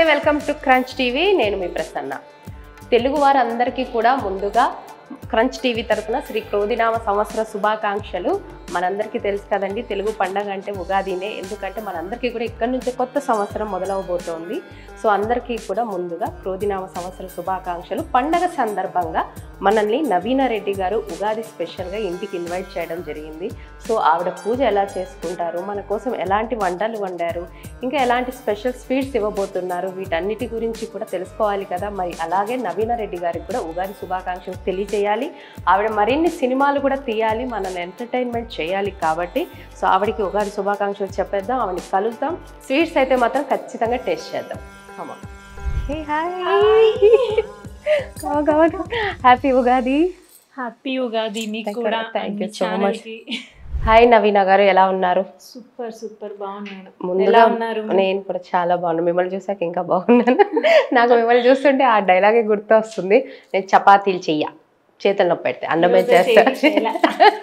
Welcome to crunch TV నేను మీ ప్రసన్న తెలుగు వారందరికీ కూడా ముందుగా క్రంచ్ టీవీ తరపున శ్రీ క్రోధినామ సంవత్సర శుభాకాంక్షలు మనందరికీ తెలుసు కదండి తెలుగు పండగ అంటే ఉగాదినే ఎందుకంటే మనందరికీ కూడా ఇక్కడి నుంచే కొత్త సంవత్సరం మొదలవబోతోంది సో అందరికీ కూడా ముందుగా క్రోధినామ సంవత్సర శుభాకాంక్షలు పండగ సందర్భంగా మనల్ని నవీన రెడ్డి గారు ఉగాది స్పెషల్గా ఇంటికి ఇన్వైట్ చేయడం జరిగింది సో ఆవిడ పూజ ఎలా చేసుకుంటారు మన కోసం ఎలాంటి వంటలు వండారు ఇంకా ఎలాంటి స్పెషల్ స్వీట్స్ ఇవ్వబోతున్నారు వీటన్నిటి గురించి కూడా తెలుసుకోవాలి కదా మరి అలాగే నవీన రెడ్డి గారికి కూడా ఉగాది శుభాకాంక్షలు తెలియజేయాలి ఆవిడ మరిన్ని సినిమాలు కూడా తీయాలి మనల్ని ఎంటర్టైన్మెంట్ చేయాలి కాబట్టి సో ఆవిడకి ఉగాది శుభాకాంక్షలు చెప్పేద్దాం ఆవిడని కలుద్దాం స్వీట్స్ అయితే మాత్రం ఖచ్చితంగా టేస్ట్ చేద్దాం అమ్మా hey hi happy Ugadi happy Ugadi మీకు Thank you, కూడా thank you మీ so channel much. కి. హాయ్ నవీన గారు ఎలా ఉన్నారు సూపర్ సూపర్ బాగున్నాను ముందుగా ఎలా ఉన్నారు నేను కూడా చాలా బాగున్నాను మిమ్మల్ని చూసాక ఇంకా బాగున్నాను నాకు మిమ్మల్ని చూస్తుంటే ఆ డైలాగే గుర్తు వస్తుంది నేను చపాతీలు చెయ్య చేతులు నొప్పి పెడితే అన్నమే ఈరోజు చేస్తా సేమ్ చేయాలా?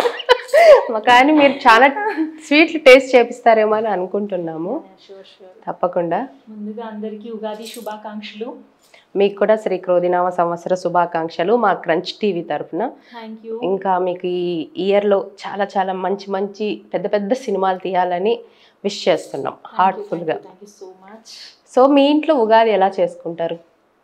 కానీ మీరు చాలా స్వీట్లు టేస్ట్ చేపిస్తారేమో అని అనుకుంటున్నాము Sure, sure. తప్పకుండా ముందుగా అందరికీ ఉగాది శుభాకాంక్షలు మీకు కూడా శ్రీ క్రోధినామ సంవత్సర శుభాకాంక్షలు మా క్రంచ్ టీవీ తరఫున థ్యాంక్ యూ ఇంకా మీకు ఈ ఇయర్లో చాలా చాలా మంచి మంచి పెద్ద పెద్ద సినిమాలు తీయాలని విష్ చేస్తున్నాం హార్ట్ఫుల్గా thank you so much so మీ ఇంట్లో ఉగాది ఎలా చేసుకుంటారు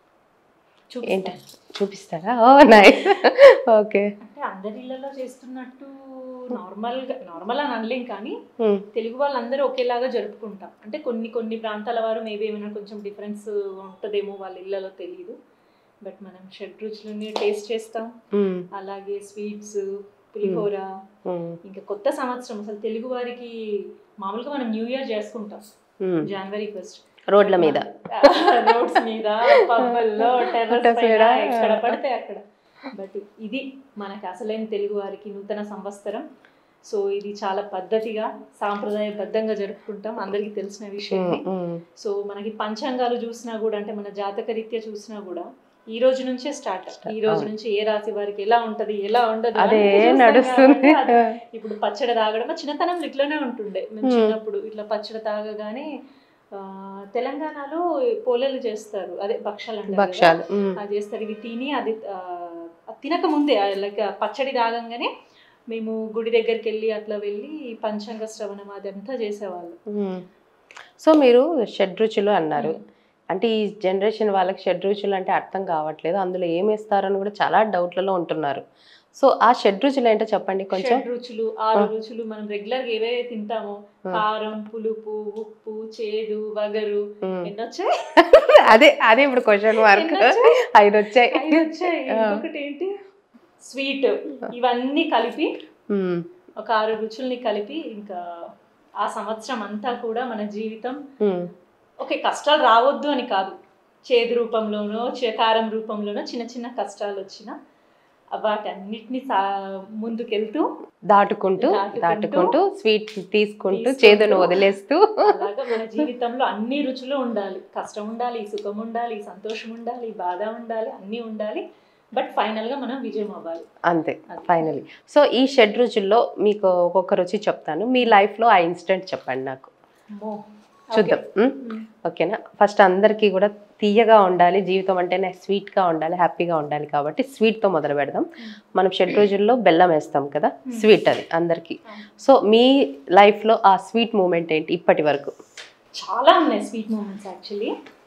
ఏంటి చూపిస్తారా ఓ నైస్ ఓకే అంటే అందరి ఇళ్లలో చేస్తున్నట్టు నార్మల్ గా నార్మల్ అని అనలేం కానీ Hmm. తెలుగు వాళ్ళందరూ ఒకేలాగా జరుపుకుంటాం అంటే కొన్ని కొన్ని ప్రాంతాల వారు మేబీ ఏమైనా కొంచెం డిఫరెన్స్ ఉంటుందేమో వాళ్ళ ఇళ్లలో తెలియదు బట్ మనం షడ్ రుచులని టేస్ట్ చేస్తాం Hmm. అలాగే స్వీట్స్ పులిహోర Hmm. ఇంకా కొత్త సంవత్సరం అసలు తెలుగు వారికి మామూలుగా మనం న్యూ ఇయర్ చేసుకుంటాం Hmm. జనవరి ఫస్ట్ రోడ్ల మీద రోడ్స్ మీద పబ్బల్లో టెర్రస్ Terrace పైన మీద. ఎక్కడ పడితే అక్కడ బట్ ఇది మనకి అసలైన తెలుగు వారికి నూతన సంవత్సరం సో ఇది చాలా పద్ధతిగా సాంప్రదాయబద్ధంగా జరుపుకుంటాం అందరికీ తెలిసిన విషయం Hmm. Hmm. సో మనకి పంచాంగాలు చూసినా కూడా అంటే మన జాతక రీత్యా చూసినా కూడా ఈ రోజు నుంచే స్టార్ట్ ఈ రోజు అవును. నుంచి ఏ రాశి వారికి ఎలా ఉంటది ఎలా ఉండదు అదే అన్నీ చూస్తాం నడుస్తుంది కాబట్టి అది ఇప్పుడు పచ్చడి తాగడం మా చిన్నతనంలో ఇట్లనే ఉంటుండే మేము Hmm. చిన్నప్పుడు ఇట్లా పచ్చడి తాగగానే ఆ, తెలంగాణలో పోలేలు చేస్తారు అదే భక్షాలు అంటారు కదా. భక్ష్యాలు Hmm. అది చేస్తారు ఇవి తిని అది ఆ, అది తినక ముందే లైక్ పచ్చడి తాగంగానే మేము గుడి దగ్గరికి వెళ్ళి అట్లా వెళ్ళి పంచాంగ శ్రవణం అదంతా చేసేవాళ్ళు Hmm. సో మీరు షడ్రుచులు అన్నారు అంటే ఈ జనరేషన్ వాళ్ళకి షడ్రుచులు అంటే అర్థం కావట్లేదు అందులో ఏం వేస్తారని కూడా చాలా డౌట్లలో ఉంటున్నారు సో ఆ షడ్రుచులు ఏంటో చెప్పండి కొంచెం షడ్ రుచులు ఆరు ఆ. రుచులు మనం రెగ్యులర్ గా ఏవైతే తింటామో ఆ. కారం పులుపు ఉప్పు చేదు వగరు Hmm. ఎన్నొచ్చాయి అదే అదే ఇప్పుడు క్వశ్చన్ మార్క్ ఎన్నొచ్చాయి? ఐదు వచ్చాయి ఐదు వచ్చాయి ఆ. ఇంకొకటి ఏంటి స్వీట్ ఇవన్నీ కలిపి Hmm. ఒక ఆరు రుచుల్ని కలిపి ఇంకా ఆ సంవత్సరం అంతా కూడా మన జీవితం Hmm. ఓకే కష్టాలు రావద్దు అని కాదు చేదు రూపంలోనో చే- కారం రూపంలోనో చిన్న చిన్న కష్టాలు వచ్చినా వాటన్నిటిని సా ముందుకెళ్తూ దాటుకుంటూ దాటుకుంటూ, దాటుకుంటూ స్వీట్ తీసుకుంటూ తీసుకుంటూ, చేదును వదిలేస్తూ అలాగా మన జీవితంలో అన్ని రుచులు ఉండాలి కష్టం ఉండాలి సుఖం ఉండాలి సంతోషం ఉండాలి బాధ ఉండాలి అన్నీ ఉండాలి బట్ ఫైనల్ గా మనం విజయం అవ్వాలి అంతే అది. ఫైనలీ సో ఈ షడ్ రుచుల్లో మీకు ఒక్కొక్క రుచి చెప్తాను మీ లైఫ్లో ఆ ఇన్సిడెంట్ చెప్పండి నాకు అమ్మో. చూద్దాం ఉమ్? మ్మ్. ఓకేనా ఫస్ట్ అందరికీ కూడా తీయగా ఉండాలి జీవితం అంటేనే స్వీట్గా ఉండాలి హ్యాపీగా ఉండాలి కాబట్టి స్వీట్తో మొదలు పెడదాం మనం షెడ్ రోజుల్లో బెల్లం వేస్తాం కదా Hmm. స్వీట్ అది అందరికీ సో మీ లైఫ్లో ఆ స్వీట్ మూమెంట్ ఏంటి ఇప్పటి వరకు చాలా ఉన్నాయి sweet moments actually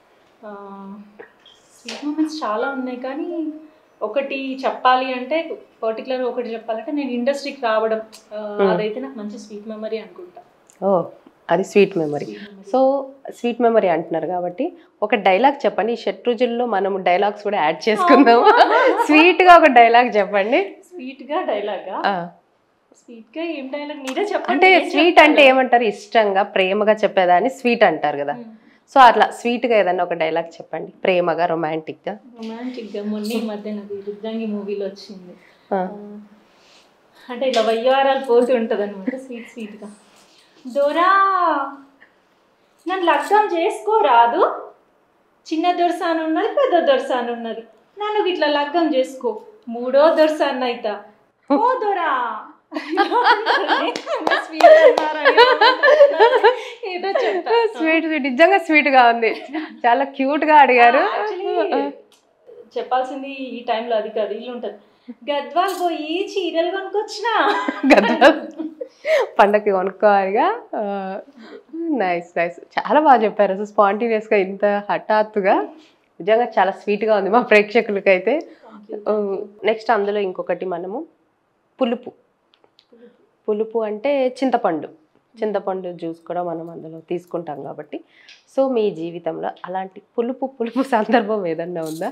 sweet moments చాలా ఉన్నాయి కానీ ఒకటి చెప్పాలి అంటే పర్టికులర్ ఒకటి చెప్పాలంటే నేను ఇండస్ట్రీకి రావడం ఆ, Hmm. అదైతే నాకు మంచి స్వీట్ మెమరీ అనుకుంటా ఓ అది sweet memory Sweet memory. So sweet memory అంటున్నారు కాబట్టి ఒక డైలాగ్ చెప్పండి ఈ షెట్ రోజుల్లో మనం డైలాగ్స్ కూడా యాడ్ చేసుకుందాం స్వీట్గా ఒక డైలాగ్ చెప్పండి స్వీట్ గా డైలాగా ఆ, స్వీట్ గా ఏం డైలాగ్ మీరే చెప్పండి అంటే ఏం స్వీట్ అంటే చెప్తారు? ఏమంటారు ఇష్టంగా ప్రేమగా చెప్పేదాన్ని స్వీట్ అంటారు కదా Hmm. సో అట్లా స్వీట్గా ఏదన్నా ఒక డైలాగ్ చెప్పండి ప్రేమగా రొమాంటిక్గా రొమాంటిక్ గా మొన్న ఈ మధ్య నాకు రుద్రంగి మూవీలో వచ్చింది ఆ, అంటే ఇలా వయ్యారాలు పోతూ ఉంటుంది అనమాట స్వీట్ స్వీట్గా దొరా నన్ను లగ్గం చేసుకోరాదు చిన్న దొరసాను ఉన్నది పెద్ద దొరసాను ఉన్నది నన్ను ఇట్లా లగ్గం చేసుకో మూడో దొరసాన్ని అయితా ఓ దొరా స్వీట్ అన్నారా ఏదో చెప్తా స్వీట్ స్వీట్ నిజంగా స్వీట్ గా ఉంది చాలా క్యూట్ గా అడిగారు Actually, చెప్పాల్సింది ఈ టైంలో అది కాదు ఇల్లు ఉంటుంది గద్వాల్ పోయి చీరలు కొనుక్కొచ్చిన కదా పండగకి కొనుక్కోవాలిగా నైస్ నైస్ చాలా బాగా చెప్పారు అసలు spontaneous గా ఇంత హఠాత్తుగా నిజంగా చాలా sweet గా ఉంది మా ప్రేక్షకులకైతే నెక్స్ట్ అందులో ఇంకొకటి మనము పులుపు పులుపు అంటే చింతపండు చింతపండు జ్యూస్ కూడా మనం అందులో తీసుకుంటాం కాబట్టి సో మీ జీవితంలో అలాంటి పులుపు పులుపు సందర్భం ఏదన్నా ఉందా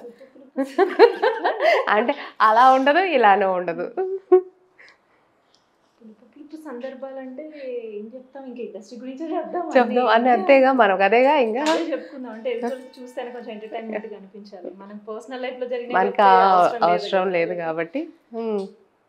అంటే అలా ఉండదు ఇలానే ఉండదు పులుపు పులుపు సందర్భాలు అంటే ఏం చెప్తాం ఇంకా ఇండస్ట్రీ గురించే చెప్దాం చెప్దాం అని అంతేగా మనకు అదేగా ఇంకా అదే చెప్పుకుందాం అంటే ఎదుటి చూస్తేనే కొంచెం ఎంటర్టైన్మెంట్ కనిపించాలి మనం పర్సనల్ లైఫ్ లో జరిగిన మనకి ఆ అవసరం లేదు కాబట్టి ఉమ్.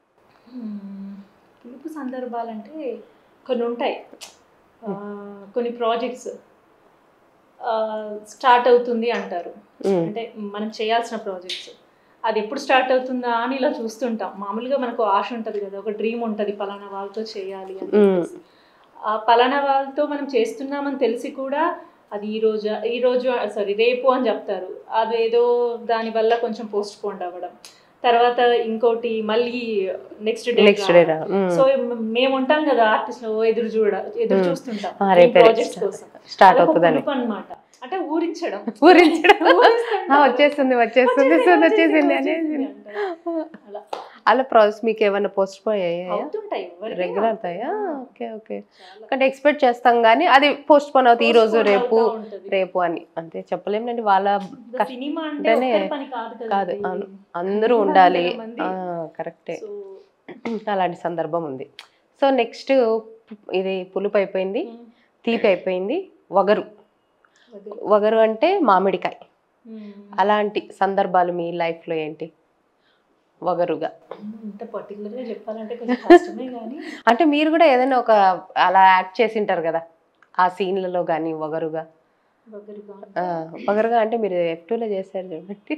పులుపు సందర్భాలంటే కొన్ని ఉంటాయి ఆ, కొన్ని ప్రాజెక్ట్స్ స్టార్ట్ అవుతుంది అంటారు ఉమ్. అంటే మనం చేయాల్సిన ప్రాజెక్ట్స్ అది ఎప్పుడు స్టార్ట్ అవుతుందా అని ఇలా చూస్తుంటాం మామూలుగా మనకు ఆశ ఉంటుంది కదా ఒక డ్రీమ్ ఉంటుంది పలానా వాళ్ళతో చేయాలి అని చెప్పేసి. ఆ పలానా వాళ్ళతో మనం చేస్తున్నామని తెలిసి కూడా అది ఈ రోజు ఈ రోజు సారీ రేపు అని చెప్తారు అదేదో దానివల్ల కొంచెం పోస్ట్ పోన్ అవ్వడం తర్వాత ఇంకోటి మళ్ళీ నెక్స్ట్ డే నెక్స్ట్ డే రా ఉమ్. సో మేము ఉంటాం కదా ఆర్టిస్ట్ ఎదురు చూడ ఎదురు Hmm. చూస్తుంటాం ఆ, రేపే ప్రాజెక్ట్స్ కోసం స్టార్ట్ అవుతుందని అనమాట అంటే ఊరించడం ఊరించడం ఊరిస్తుంటాం. ఆ, వచ్చేస్తుంది వచ్చేస్తుంది వచ్చేసింది, వచ్చేసింది వచ్చేసింది అనేది అంటారు. అలా అలా ప్రాసెస్ మీకు ఏమైనా పోస్ట్ పోన్ అయ్యాయా అవుతుంటాయి ఎవరికైనా రెగ్యులర్ అవుతాయా ఆ, ఓకే ఓకే చాలా. అంటే ఎక్స్పెక్ట్ చేస్తాం కానీ అది పోస్ట్ పోన్ అవుతుంది ఈ రోజు Postpone రేపు అవుతా ఉంటది. రేపు అని అంతే చెప్పలేమండి వాళ్ళ ఇంకా కష్ట- సినిమా అంటే అంటేనే ఒక్కరి పని కాదు కదా కాదు ఇది. అవును అందరూ వందల ఉండాలి మంది. కరెక్టే సో అలాంటి సందర్భం ఉంది సో నెక్స్ట్ ఇది పులుపు అయిపోయింది ఉమ్, తీపి అయిపోయింది వగరు అదే. వగరు అంటే మామిడికాయ ఉమ్, అలాంటి సందర్భాలు మీ లైఫ్లో ఏంటి వగరుగా ఇంత పర్టికులర్ గా చెప్పాలంటే కొంచెం కష్టమే కానీ అంటే మీరు కూడా ఏదైనా ఒక అలా యాక్ట్ చేసి ఉంటారు కదా ఆ సీన్లలో కానీ వగరుగా దగ్గరగా ఆ, వగరుగా అంటే మీరు ఎఫ్ లో చేశారు చూడండి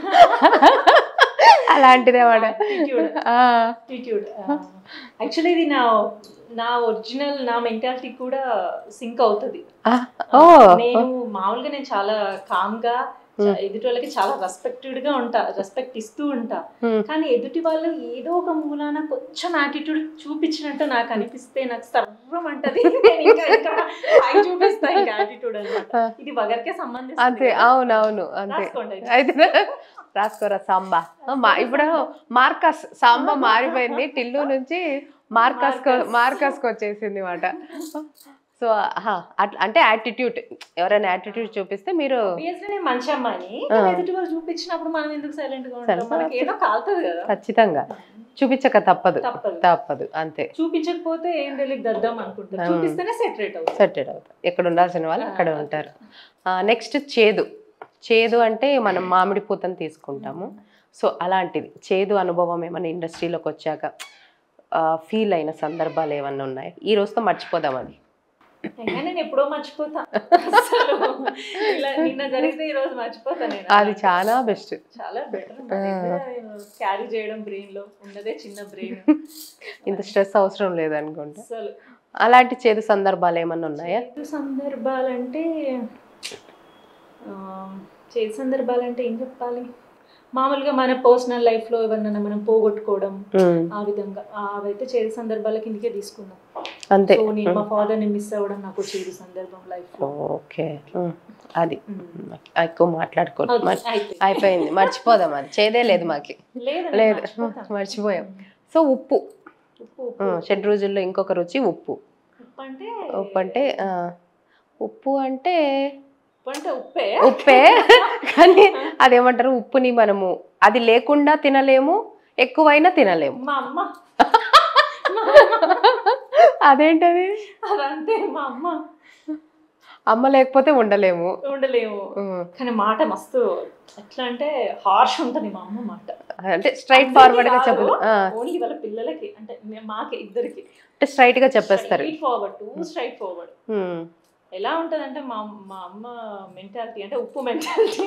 అలాంటిదే మాట Attitude. యాటిట్యూడ్ యాక్చువల్లీ ఇది నా నా ఒరిజినల్ నా మెంటాలిటీ కూడా సింక్ అవుతుంది ఓ నేను మామూలుగా నేను చాలా కామ్ గా చా- ఎదుటి వాళ్ళకి చాలా రెస్పెక్టెడ్ గా ఉంటా రెస్పెక్ట్ ఇస్తూ ఉంటా Hmm. కానీ ఎదుటి వాళ్ళు ఏదో ఒక మూలాన కొంచెం యాటిట్యూడ్ చూపించినట్టు నాకు అనిపిస్తే నాకు సర్వం అంటది నేను ఇంకా ఇంకా high చూపిస్తా ఇంకా యాటిట్యూడ్ అనమాట ఇది వగరికే సంబంధించి అంతే అవును అవును అంతే రాసుకోండి అయితే. అయితే రాసుకోరా సాంబా మా ఇప్పుడు మార్కస్ సాంబా మారిపోయింది టిల్లు నుంచి మార్కస్ మార్కస్కి వచ్చేసింది మాట సో అట్లా అంటే యాటిట్యూడ్ ఎవరైనా యాటిట్యూడ్ చూపిస్తే మీరు Obviously నేను మంచి అమ్మాయిని ఆ. ఎదుటి వాళ్ళు చూపించినప్పుడు మనం ఎందుకు సైలెంట్ గా ఉంటాం Silent. మనకి ఏదో కాలుతుంది కదా ఖచ్చితంగా చూపించక తప్పదు తప్పదు తప్పదు అంతే చూపించకపోతే ఏం తెలియదు దద్దాం అనుకుంటారు ఆ. చూపిస్తేనే సెటరేట్ అవుతుంది సెటెడ్ అవుతారు ఎక్కడ ఉండాల్సిన వాళ్ళు అక్కడ ఉంటారు నెక్స్ట్ చేదు చేదు అంటే మనం మామిడి పూతను తీసుకుంటాము సో అలాంటిది చేదు అనుభవం ఏమైనా ఇండస్ట్రీలోకి వచ్చాక ఫీల్ అయిన సందర్భాలు ఏమన్నా ఉన్నాయి ఈ రోజుతో మర్చిపోదాం అది అయినా నేను ఎప్పుడో మర్చిపోతా అసలు ఇలా నిన్న జరిగితే ఈ రోజు మర్చిపోతా నేను అది చాలా బెస్ట్ చాలా బెటర్ క్యారీ చేయడం బ్రెయిన్ లో ఉన్నదే చిన్న బ్రెయిన్ ఇంత స్ట్రెస్ అవసరం లేదనుకుంటా అసలు అలాంటి చేదు సందర్భాలు ఏమన్నా ఉన్నాయా చేదు సందర్భాలంటే ఆ, చేదు సందర్భాలంటే ఏం చెప్పాలి మామూలుగా మన పర్సనల్ లైఫ్ లో ఎవరినైనా మనం పోగొట్టుకోవడం ఉమ్, ఆ విధంగా ఆ, అవైతే చేదు సందర్భాల కిందకే తీసుకుందాం అంతే సో నేను మా ఫాదర్ ని మిస్ అవ్వడం నాకు చేదు సందర్భం లైఫ్ లో ఓకే ఉమ్, అది ఎక్కువ మాట్లాడుకో మర్- అయితే అయిపోయింది మర్చిపోదాం అది చేదే లేదు మాకి లేదు లేదు మర్చిపోయాం సో ఉప్పు ఉప్పు ఆ, షెడ్ రోజుల్లో ఇంకొక రుచి ఉప్పు ఉప్పు అంటే ఉప్పు అంటే ఆ, ఉప్పు అంటే ఉప్పు అంటే ఉప్పే ఉప్పే కానీ అదేమంటారు ఉప్పుని మనము అది లేకుండా తినలేము ఎక్కువైనా తినలేము మా అమ్మ మా అదేంటది అదంతే మా అమ్మ అమ్మ లేకపోతే ఉండలేము ఉండలేము ఉమ్, కానీ మాట మస్తు ఎట్లా అంటే హార్ష్ ఉంటది మా అమ్మ మాట అంటే స్ట్రైట్ ఫార్వర్డ్ గా చెప్పదు ఆ, ఓన్లీ వాళ్ళ పిల్లలకి అంటే మే- మాకే ఇద్దరికి అంటే స్ట్రైట్ గా చెప్పేస్తారు straightforward too straightforward um, ఎలా ఉంటదంటే మా మా అమ్మ మెంటాలిటీ అంటే ఉప్పు మెంటాలిటీ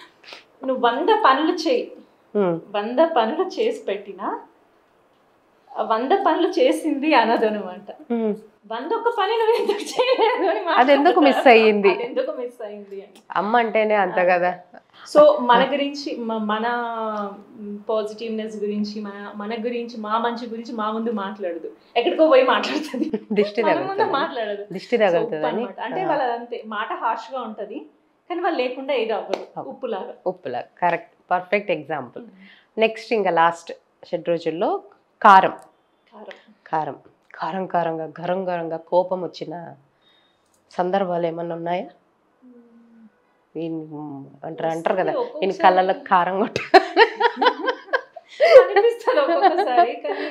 నువ్వు వంద పనులు చేయి ఉమ్, వంద పనులు చేసి పెట్టినా వంద పనులు చేసింది అనదు అనమాట ఉమ్. వంద ఒక్క పని నువ్వు ఎందుకు చేయలేదు అని అది ఎందుకు miss మాట్లాడతారు. అయ్యింది? అది ఎందుకు మిస్ అయింది అని అమ్మ అంటేనే అంత కదా సో మన గురించి మ- మన పాజిటివ్నెస్ గురించి మన మన గురించి మా మంచి గురించి మా ముందు మాట్లాడదు ఎక్కడికో పోయి మాట్లాడుతుంది దిష్టి మన ముందు తగులుతుంది మాట్లాడదు దిష్టి సో ఉప్పు తగులుతుందని అన్నమాట. అంటే వాళ్ళది అంతే మాట హార్ష్ గా ఉంటది కానీ వాళ్ళు లేకుండా ఏది అవ్వదు ఉప్పులాగా ఉప్పులా కరెక్ట్ పర్ఫెక్ట్ ఎగ్జాంపుల్ నెక్స్ట్ ఇంకా లాస్ట్ షెడ్ రోజుల్లో కారం కారం కారం కారం కారంగా గరం గరంగా కోపం వచ్చిన సందర్భాలు ఏమన్నా ఉన్నాయా వీని అంటారు అంటారు కదా ఒక్కొక్కసారి ఈయన కళ్ళలో కారం కొట్ట అనిపిస్తుంది ఒక్కొక్కసారి కానీ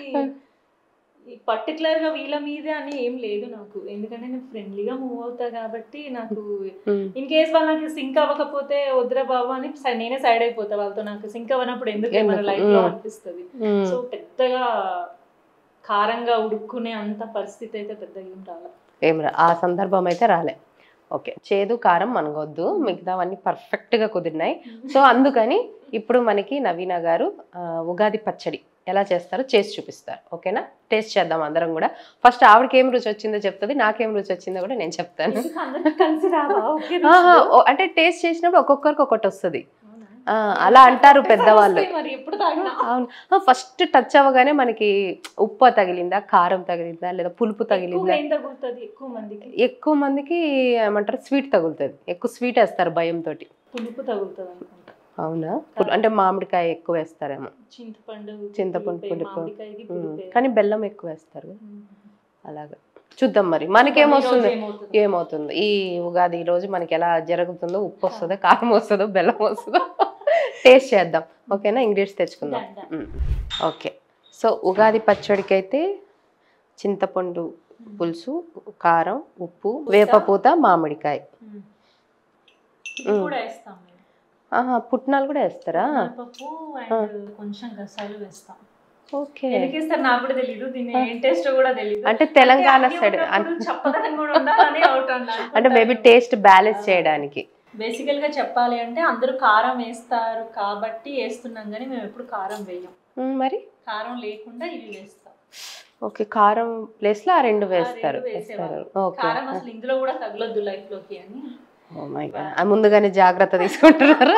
ఈ పర్టికులర్ గా వీళ్ళ మీదే అని ఏం లేదు నాకు ఎందుకంటే నేను ఫ్రెండ్లీగా మూవ్ అవుతా కాబట్టి నాకు ఇన్ కేస్ వాళ్ళు నాకు సింక్ అవ్వకపోతే వద్దురా బాబు అని సై- నేనే సైడ్ అయిపోతా వాళ్ళతో నాకు సింక్ అవ్వనప్పుడు ఎందుకు మన ఎందుకు? లైఫ్ లో మ్మ్. అనిపిస్తుంది సో పెద్దగా కారంగా ఉడుక్కునే అంత పరిస్థితి అయితే పెద్దగా ఏం రాలే ఏం రా ఆ సందర్భం అయితే రాలే ఓకే చేదు కారం మనకొద్దు మిగతావన్నీ పర్ఫెక్ట్గా కుదిరినాయి సో అందుకని ఇప్పుడు మనకి నవీన గారు ఆ, ఉగాది పచ్చడి ఎలా చేస్తారో చేసి చూపిస్తారు ఓకేనా టేస్ట్ చేద్దాం అందరం కూడా ఫస్ట్ ఆవిడకి ఏం రుచి వచ్చిందో చెప్తుంది నాకేం రుచి వచ్చిందో కూడా నేను చెప్తాను ఎందుకు అందరికి కలిసి రావా ఓకే ఆహా, ఓ- అంటే టేస్ట్ చేసినప్పుడు ఒక్కొక్కరికి ఒకటి వస్తుంది ఆ, అలా అంటారు పెద్దవాళ్ళు మరి ఎప్పుడు తాగినా అవును ఫస్ట్ టచ్ అవ్వగానే మనకి ఉప్పు తగిలిందా కారం తగిలిందా లేదా పులుపు ఎక్కువ తగిలిందా ఏం తగులుతుంది ఎక్కువ మందికి ఎక్కువ మందికి ఏమంటారు స్వీట్ తగులుతుంది ఎక్కువ స్వీట్ వేస్తారు భయంతో పులుపు తగులుతుంది అనుకుంటా అవునా పులు- అంటే మామిడికాయ ఎక్కువ వేస్తారేమో చింతపండు చింతపండు పులుపే, పులుపు. మామిడికాయకి ఉమ్, పులుపే. కానీ బెల్లం ఎక్కువ వేస్తారు ఉమ్. అలాగా చూద్దాం మరి మనకేమొస్తుంది ఈ రోజు ఏమవుతుంది? ఏమవుతుంది ఈ ఉగాది ఈ రోజు మనకి ఎలా జరుగుతుందో ఉప్పు వస్తుందో కారం వస్తుందో బెల్లం వస్తుందో టేస్ట్ చేద్దాం ఓకేనా ఇంగ్రీడియంట్స్ తెచ్చుకుందాం Done, done. ఉమ్. ఓకే సో ఉగాది పచ్చడికి అయితే చింతపండు పులుసు కారం ఉప్పు వేపపూత మామిడికాయ ఉమ్. ఇది కూడా వేస్తాం మేము ఆహా పుట్నాలు కూడా వేస్తారా మినపప్పు అండ్ కొంచెం గసాలు వేస్తాం ఓకే ఎందుకు ఇస్తారు నాకు కూడా తెలియదు దీని ఏం టేస్ట్ కూడా తెలియదు అంటే తెలంగాణ సైడ్ చెప్పదనం కూడా ఉండాలని అవుట్ అంటే మేబీ టేస్ట్ బ్యాలెన్స్ చేయడానికి బేసికల్ గా చెప్పాలి అంటే అందరూ కారం వేస్తారు కాబట్టి వేస్తున్నాం కానీ మేము ఎప్పుడు కారం వేయం ఉమ్, మరి కారం లేకుండా ఇవి వేస్తాం ఓకే కారం ప్లేస్ లో ఆ రెండు ఆ వేస్తారు రెండు వేస్తారు వేసేవాళ్ళు. ఓకే కారం అసలు ఇందులో కూడా తగలొద్దు లైఫ్ లోకి అని ఓ మై గాడ్ ముందుగానే జాగ్రత్త తీసుకుంటున్నారా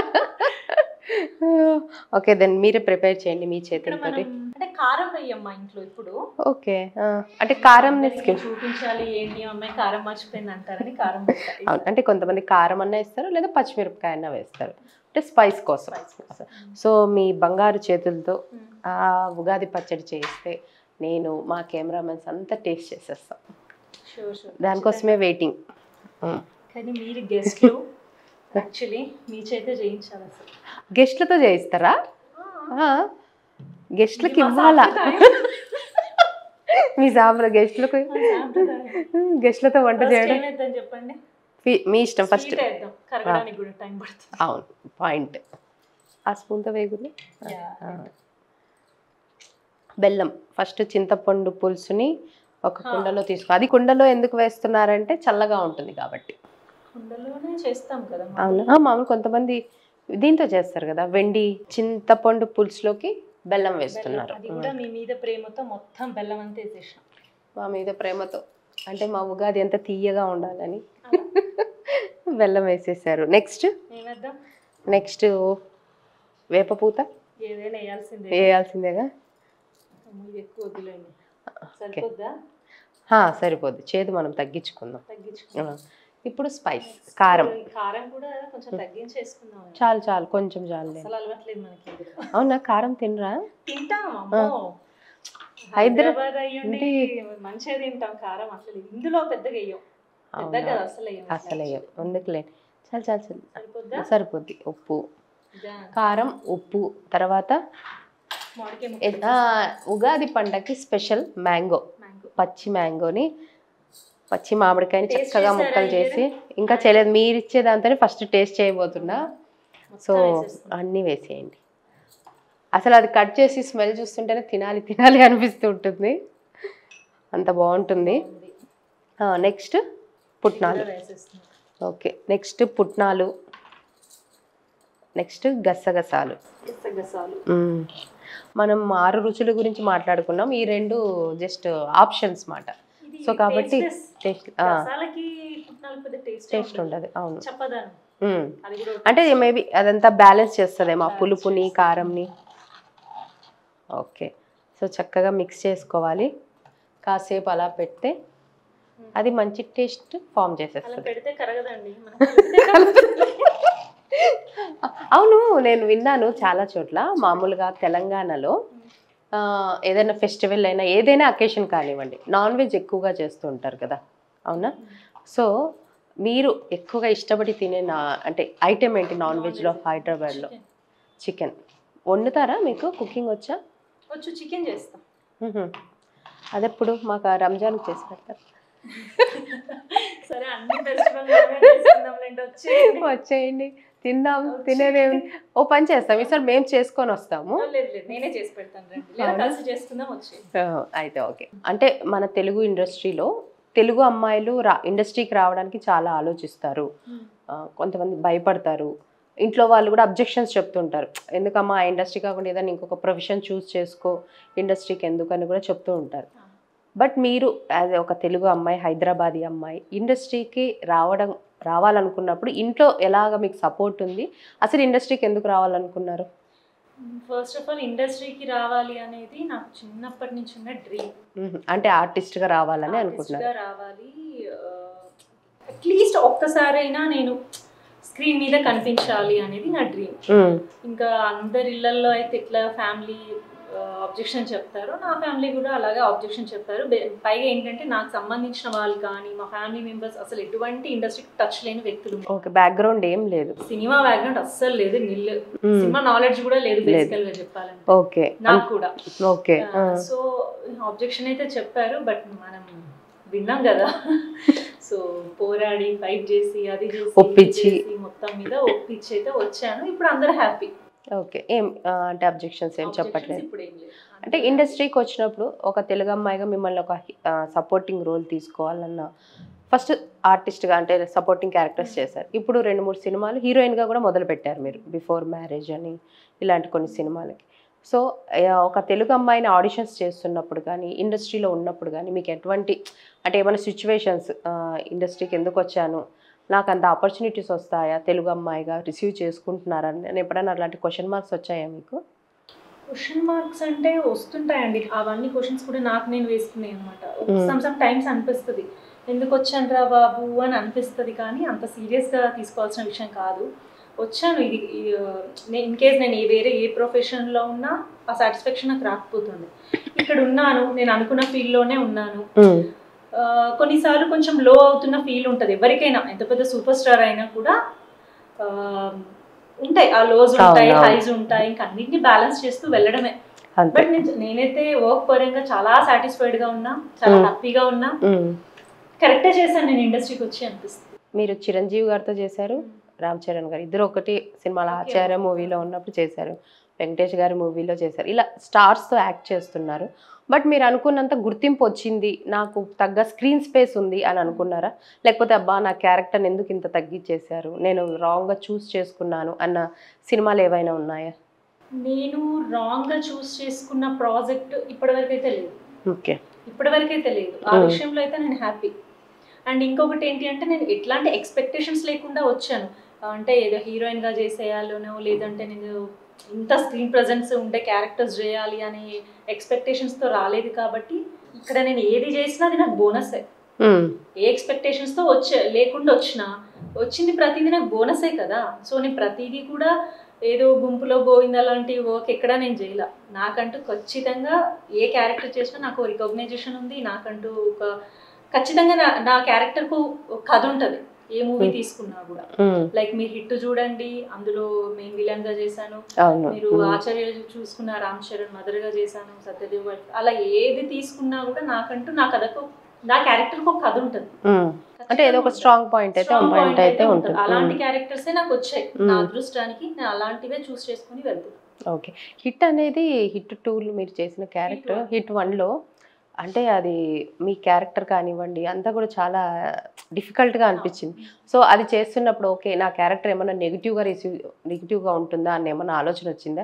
ఓకే దెన్ మీరే ప్రిపేర్ చేయండి మీ ఇక్కడ చేతులతో మనం అంటే కారం వేయం మా ఇంట్లో ఇప్పుడు ఓకే అంటే కారం అందరికీ చూపించాలి ఏంటి మా అమ్మాయి కారం మర్చిపోయింది అంటారని కారం వేస్తారు. అవును అంటే కొంతమంది కారం అన్న వేస్తారు లేదా పచ్చిమిరపకాయ అన్న వేస్తారు అంటే స్పైస్ కోసం సో మీ బంగారు చేతులతో ఉమ్. ఆ ఉగాది పచ్చడి చేస్తే నేను మా కెమెరామెన్స్ అంతా టేస్ట్ చేసేస్తాం Sure, sure. దానికోసమే వెయిటింగ్ కానీ మీరు గెస్ట్లు యాక్చువల్లీ మీ చేత చేయించాలి అసలు గెస్ట్లతో చేయిస్తారా ఆ, గెస్ట్లకి ఇది మా ఇవ్వాలా సాంప్రదాయం. మీ సాంప్ర గెస్ట్లకు మా సాంప్రదాయం. గెస్ట్లతో వంట First చేయడం ఏమేద్దాం చెప్పండి మీ- మీ ఇష్టం ఫస్ట్ Sweet వేద్దాం కరగడానికి కూడా టైం పడుతుంది అవును పాయింట్ ఆ స్పూన్తో వేగుని Yeah. బెల్లం ఫస్ట్ చింతపండు పులుసుని ఒక కుండలో తీసుకో అది కుండలో ఎందుకు వేస్తున్నారంటే చల్లగా ఉంటుంది కాబట్టి కుండలోనే చేస్తాం కదా మనం. అవునా ఆ, మామూలు కొంతమంది దీంతో చేస్తారు కదా వెండి చింతపండు పులుసులోకి బెల్లం వేస్తున్నారు అది కూడా మీ మీద ప్రేమతో మొత్తం బెల్లం అంతా వేసేసాం మా మీద ప్రేమతో అంటే మా ఉగాది ఎంత తీయగా ఉండాలని బెల్లం వేసేసారు నెక్స్ట్ ఏమేద్దాం నెక్స్ట్ వేపపూత ఏదైనా వేయాల్సిందే వేయాల్సిందేగా అమ్మో, ఇది ఎక్కువ వద్దులేండి సరిపోద్దా హా, సరిపోద్ది చేదు మనం తగ్గించుకుందాం తగ్గించుకుందాం ఆ, ఇప్పుడు స్పైస్ కారం ఈ కారం కూడా కొంచెం తగ్గించేసుకుందాం చాలు చాలు కొంచెం చాలులే అసలు అలవాట్లేదు మనకి ఎందుకు. అవునా కారం తినరా తింటాం అమ్మో హైదరా- హైదరాబాద్ అయ్యుండి మంచిగా తింటాం కారం అసలు ఇందులో పెద్దగా వేయం పెద్దగా కాదు, అసలు వేయం అసలు ఎందుకులే చాలు చాలు చాలు సరిపోద్దా సరిపోద్ది ఉప్పు ఇదా, కారం ఉప్పు తర్వాత మామిడికాయ ఎ- ముక్కలు ఆ, ఉగాది పండగకి స్పెషల్ మ్యాంగో మ్యాంగో పచ్చి మ్యాంగోని పచ్చి మామిడికాయని Taste చక్కగా చేశారా ముక్కలు ఈ చేసి ఇంకా చేయలేదు మీరు ఇచ్చే దాంతోనే ఫస్ట్ టేస్ట్ చేయబోతున్నా సో మొత్తం వేసేస్తున్నాం. అన్నీ వేసేయండి అసలు అది కట్ చేసి స్మెల్ చూస్తుంటేనే తినాలి తినాలి అనిపిస్తూ ఉంటుంది అంత బాగుంటుంది ఉంది. నెక్స్ట్ పుట్నాలు కూడా వేసేస్తున్నాం. ఓకే నెక్స్ట్ పుట్నాలు నెక్స్ట్ గసగసాలు గసగసాలు మ్మ్. మనం ఆరు రుచుల గురించి మాట్లాడుకున్నాం ఈ రెండు జస్ట్ ఆప్షన్స్ మాట ఇది సో కాబట్టి tasteless. టేస్ట్ రసాలకి పుట్నాలకు పెద్ద టేస్ట్ టేస్ట్ ఉండదు అవును చెప్పదాను మ్మ్. అది కూడా అంటే మేబీ అదంతా బ్యాలెన్స్ చేస్తుందేమో ఆ పులుపుని కారంని ఓకే సో చక్కగా మిక్స్ చేసుకోవాలి కాసేపు అలా పెడితే అది మంచి టేస్ట్ ఫామ్ అలా చేసేస్తుంది పెడితే కరగదండి మనం కలిపితే కరుగుతుంది. అవును నేను విన్నాను చాలా చోట్ల మామూలుగా తెలంగాణలో ఆ, ఏదైనా ఫెస్టివల్ అయినా ఏదైనా అకేషన్ కానివ్వండి నాన్ వెజ్ ఎక్కువగా చేస్తూ ఉంటారు కదా అవునా సో మీరు ఎక్కువగా ఇష్టపడి తినే నా అంటే ఐటెం ఏంటి నాన్ వెజ్లో హైదరాబాద్లో Chicken. చికెన్ వండుతారా మీకు కుకింగ్ వచ్చా వచ్చు చికెన్ చేస్తాం మ్హూ. అదెప్పుడు మాకు ఆ రంజాన్కి చేసి పెడతారు సరే అన్ని ఫెస్టివల్ చేసుకుందాంలేండి వచ్చేయండి వచ్చేయండి తిందాం తినేదేమి ఓ పని చేస్తాం ఈసారి మేము చేసుకొని వస్తాము లేదు లేదు నేనే చేసి పెడతాను రండి లేదా అవునా? కలిసి చేసుకుందాం వచ్చేయండి ఆ, అయితే ఓకే అంటే మన తెలుగు ఇండస్ట్రీలో తెలుగు అమ్మాయిలు రా ఇండస్ట్రీకి రావడానికి చాలా ఆలోచిస్తారు ఆ, కొంతమంది భయపడతారు ఇంట్లో వాళ్ళు కూడా అబ్జెక్షన్స్ చెప్తుంటారు ఎందుకమ్మా ఆ ఇండస్ట్రీ కాకుండా ఏదైనా ఇంకొక ప్రొఫెషన్ చూస్ చేసుకో ఇండస్ట్రీకి ఎందుకని కూడా చెప్తూ ఉంటారు బట్ మీరు యాజ్ ఒక తెలుగు అమ్మాయి హైదరాబాదీ అమ్మాయి ఇండస్ట్రీకి రావడం రావాలనుకున్నప్పుడు ఇంట్లో ఎలాగ మీకు సపోర్ట్ ఉంది అసలు ఇండస్ట్రీకి ఎందుకు రావాలనుకున్నారు ఫస్ట్ ఆఫ్ ఆల్ ఇండస్ట్రీకి రావాలి అనేది నాకు చిన్నప్పటి నుంచి ఉన్న డ్రీమ్ మ్మ్. అంటే ఆర్టిస్ట్గా రావాలని అనుకుంటున్నారు రావాలి అట్లీస్ట్ ఒక్కసారైనా నేను స్క్రీన్ మీద కనిపించాలి అనేది నా డ్రీమ్ మ్మ్. ఇంకా అందరి ఇళ్లలో అయితే ఇట్లా ఫ్యామిలీ ఆబ్జెక్షన్ చెప్తారు నా ఫ్యామిలీ కూడా అలాగే ఆబ్జెక్షన్ చెప్పారు బె- పైగా ఏంటంటే నాకు సంబంధించిన వాళ్ళు కానీ మా ఫ్యామిలీ మెంబర్స్ అసలు ఎటువంటి ఇండస్ట్రీకి టచ్ లేని వ్యక్తులు ఓకే బ్యాక్గ్రౌండ్ ఏం లేదు సినిమా బ్యాక్గ్రౌండ్ అస్సలు లేదు నిల్లు మ్మ్. సినిమా నాలెడ్జ్ కూడా లేదు లేదు. బేసికల్ గా చెప్పాలంటే ఓకే నాకు కూడా ఓకే ఆ. సో ఆబ్జెక్షన్ అయితే చెప్పారు బట్ మనం విన్నాం కదా సో పోరాడి ఫైట్ చేసి అది చేసి ఇది ఒప్పించి. చేసి మొత్తం మీద ఒప్పించి అయితే వచ్చాను ఇప్పుడు అందరూ హ్యాపీ ఓకే ఏం ఆ, అంటే అబ్జెక్షన్స్ ఏం చెప్పట్లేదు ఇప్పుడు ఏం లేదు అంటే ఇండస్ట్రీకి వచ్చినప్పుడు ఒక తెలుగు అమ్మాయిగా మిమ్మల్ని ఒక సపోర్టింగ్ రోల్ తీసుకోవాలన్న ఫస్ట్ ఆర్టిస్ట్గా అంటే సపోర్టింగ్ క్యారెక్టర్స్ చేశారు ఇప్పుడు రెండు మూడు సినిమాలు హీరోయిన్గా కూడా మొదలు పెట్టారు మీరు బిఫోర్ మ్యారేజ్ అని ఇలాంటి కొన్ని సినిమాలకి సో ఒక తెలుగు అమ్మాయిని ఆడిషన్స్ చేస్తున్నప్పుడు కానీ ఇండస్ట్రీలో ఉన్నప్పుడు కానీ మీకు ఎటువంటి అంటే ఏమైనా సిచ్యువేషన్స్ ఇండస్ట్రీకి ఎందుకు వచ్చాను నాకు అంత ఆపర్చునిటీస్ వస్తాయా తెలుగు అమ్మాయిగా రిసీవ్ చేసుకుంటున్నారా అని ఎప్పుడైనా అలాంటి క్వశ్చన్ మార్క్స్ వచ్చాయా మీకు క్వశ్చన్ మార్క్స్ అంటే వస్తుంటాయండి అవన్నీ క్వశ్చన్స్ కూడా నాకు నేను వేసుకున్నాయి అనమాట Hmm. సమ్ సమ్ టైమ్స్ అనిపిస్తుంది ఎందుకు వచ్చాను రా బాబు అని అనిపిస్తుంది కానీ అంత సీరియస్గా తీసుకోవాల్సిన విషయం కాదు వచ్చాను ఇది ఇన్ కేస్ నేను ఏ వేరే ఏ ప్రొఫెషన్లో ఉన్నా ఆ సాటిస్ఫాక్షన్ నాకు రాకపోతుంది ఇక్కడ ఉన్నాను నేను అనుకున్న ఫీల్డ్లోనే ఉన్నాను ఆ, కొన్నిసార్లు కొంచెం లో అవుతున్న ఫీల్ ఉంటుంది ఎవరికైనా ఎంత పెద్ద సూపర్ స్టార్ అయినా కూడా ఆ, ఉంటాయి ఆ లోస్ ఉంటాయి అవును, అవును. హైస్ ఉంటాయి ఇంకా అన్నింటినీ బ్యాలెన్స్ చేస్తూ వెళ్ళడమే అంతే బట్ నేను నేనైతే వర్క్ పరంగా చాలా సాటిస్ఫైడ్ గా ఉన్నా చాలా Mm. హ్యాపీగా ఉన్నా మ్మ్. కరెక్టే చేశాను నేను ఇండస్ట్రీకి వచ్చి అనిపిస్తుంది మీరు చిరంజీవి గారితో చేశారు రామ్ చరణ్ గారు ఇద్దరు ఒకటి సినిమాలో Okay. ఆచార్య మూవీలో ఉన్నప్పుడు చేశారు వెంకటేష్ గారి మూవీలో చేశారు ఇలా స్టార్స్తో యాక్ట్ చేస్తున్నారు బట్ మీరు అనుకున్నంత గుర్తింపు వచ్చింది నాకు తగ్గ స్క్రీన్ స్పేస్ ఉంది అని అనుకున్నారా లేకపోతే అబ్బా నా క్యారెక్టర్ని ఎందుకు ఇంత తగ్గించేశారు నేను రాంగ్గా చూస్ చేసుకున్నాను అన్న సినిమాలు ఏవైనా ఉన్నాయా నేను రాంగ్ గా చూస్ చేసుకున్న ప్రాజెక్ట్ ఇప్పటివరకు అయితే లేదు ఓకే ఇప్పటివరకు అయితే లేదు ఆ Mm. విషయంలో అయితే నేను హ్యాపీ అండ్ ఇంకొకటి ఏంటి అంటే నేను ఎట్లాంటి ఎక్స్పెక్టేషన్స్ లేకుండా వచ్చాను అంటే ఏదో హీరోయిన్ గా చేసేయాలనో లేదంటే నేను ఇంత స్క్రీన్ ప్రజెన్స్ ఉండే క్యారెక్టర్స్ చేయాలి అనే expectations తో రాలేదు కాబట్టి ఇక్కడ నేను ఏది చేసినా అది నాకు బోనసే ఏ expectations తో వచ్చే లేకుండా వచ్చినా వచ్చింది ప్రతిదీ నాకు బోనసే కదా సో నేను ప్రతిదీ కూడా ఏదో గుంపులో గోవింద లాంటి వర్క్ ఎక్కడా నేను చేయలే నాకంటూ ఖచ్చితంగా ఏ క్యారెక్టర్ చేసినా నాకు రికగ్నైజేషన్ ఉంది నాకంటూ ఒక ఖచ్చితంగా నా నా క్యారెక్టర్కు ఒక కథ ఉంటుంది ఏ మూవీ Hmm. తీసుకున్నా కూడా లైక్ మీరు హిట్ చూడండి అందులో మెయిన్ విలన్ గా చేశాను అవును మీరు మ్మ్. ఆచార్య చూసుకున్న రామ్ చరణ్ మదర్ గా చేశాను సత్యదేవ్ వైఫ్ అలా ఏది తీసుకున్నా కూడా నాకంటూ నా కథకు నా క్యారెక్టర్ ఒక కథ ఉంటుంది మ్మ్. అంటే ఏదో ఒక స్ట్రాంగ్ పాయింట్ అయితే Strong పాయింట్ point అయితే ఉంటుంది అలాంటి మ్మ్. క్యారెక్టర్స్ నాకు వచ్చాయి మ్మ్. నా అదృష్టానికి నేను అలాంటివే చూస్ చేసుకుని వెళ్తాను ఓకే హిట్ అనేది హిట్ టూలో మీరు చేసిన క్యారెక్టర్ one. హిట్ వన్లో అంటే అది మీ క్యారెక్టర్ కానివ్వండి అంతా కూడా చాలా డిఫికల్ట్గా అనిపించింది సో అది చేస్తున్నప్పుడు ఓకే నా క్యారెక్టర్ ఏమైనా నెగిటివ్గా రిసీవ్ నెగిటివ్గా ఉంటుందా అని ఏమైనా ఆలోచన వచ్చిందా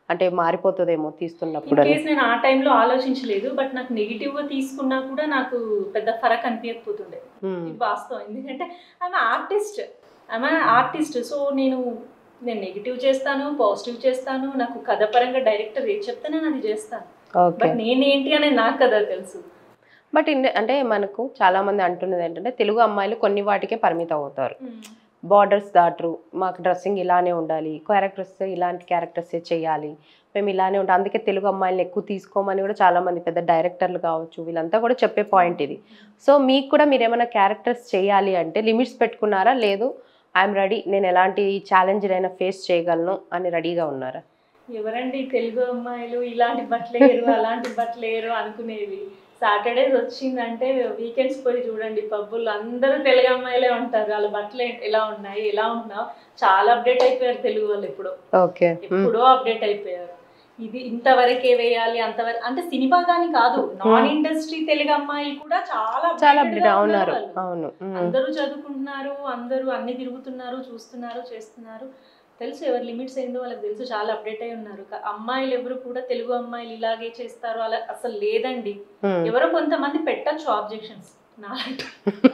అంటే మారిపోతుందేమో తీస్తున్నప్పుడు ఇన్ అని కేస్ నేను ఆ టైంలో ఆలోచించలేదు బట్ నాకు నెగిటివ్ గా తీసుకున్నా కూడా నాకు పెద్ద ఫరక్ అనిపించకపోతుండే ఉమ్, ఇది వాస్తవం ఎందుకంటే ఆమె ఆర్టిస్ట్ ఆమె ఆర్టిస్ట్ సో నేను నేను నెగిటివ్ చేస్తాను పాజిటివ్ చేస్తాను నాకు కథ పరంగా డైరెక్టర్ ఏది చెప్తే నేను అది చేస్తాను ఓకే బట్ నేనేంటి అనేది నాకు కదా తెలుసు బట్ ఇన్ అంటే మనకు చాలా మంది అంటున్నది ఏంటంటే తెలుగు అమ్మాయిలు కొన్ని వాటికే పరిమితం అవుతారు బార్డర్స్ దాటరు మాకు డ్రెస్సింగ్ ఇలానే ఉండాలి క్యారెక్టర్స్ ఇలాంటి క్యారెక్టర్సే చేయాలి మేము ఇలానే ఉంటాం అందుకే తెలుగు అమ్మాయిలను ఎక్కువ తీసుకోమని కూడా చాలా మంది పెద్ద డైరెక్టర్లు కావచ్చు వీళ్ళంతా కూడా చెప్పే పాయింట్ ఇది సో మీకు కూడా మీరు ఏమైనా క్యారెక్టర్స్ చేయాలి అంటే లిమిట్స్ పెట్టుకున్నారా లేదు ఐఎమ్ రెడీ నేను ఎలాంటి ఛాలెంజ్ అయినా ఫేస్ చేయగలను అని రెడీగా ఉన్నారా ఎవరండి తెలుగు అమ్మాయిలు ఇలాంటి బట్టలేరు అలాంటి బట్టలేరు అనుకునేది సాటర్డేస్ వచ్చిందంటే వీకెండ్స్ పోయి చూడండి పబ్బులు అందరూ తెలుగు అమ్మాయిలే ఉంటారు వాళ్ళ బట్టలు ఏ- ఎలా ఉన్నాయి ఎలా ఉంటున్నావు చాలా అప్డేట్ అయిపోయారు తెలుగు వాళ్ళు ఇప్పుడు ఓకే ఎప్పుడో అప్డేట్ అయిపోయారు ఇది ఇంతవరకే వేయాలి అంతవరకు అంటే సినిమా కానీ కాదు నాన్ ఇండస్ట్రీ తెలుగు అమ్మాయిలు కూడా చాలా చాలా updated అప్డేట్ గా అవున్నారు ఉన్నారు వాళ్ళు. అవును ఉమ్. అందరూ చదువుకుంటున్నారు అందరూ అన్ని తిరుగుతున్నారు చూస్తున్నారు చేస్తున్నారు తెలుసు ఎవరి లిమిట్స్ ఏందో వాళ్ళకి తెలుసు చాలా అప్డేట్ అయి ఉన్నారు క- అమ్మాయిలు ఎవరు కూడా తెలుగు అమ్మాయిలు ఇలాగే చేస్తారు అలా అసలు లేదండి ఉమ్. ఎవరో కొంతమంది పెట్టచ్చు ఆబ్జెక్షన్స్ నాలంటూ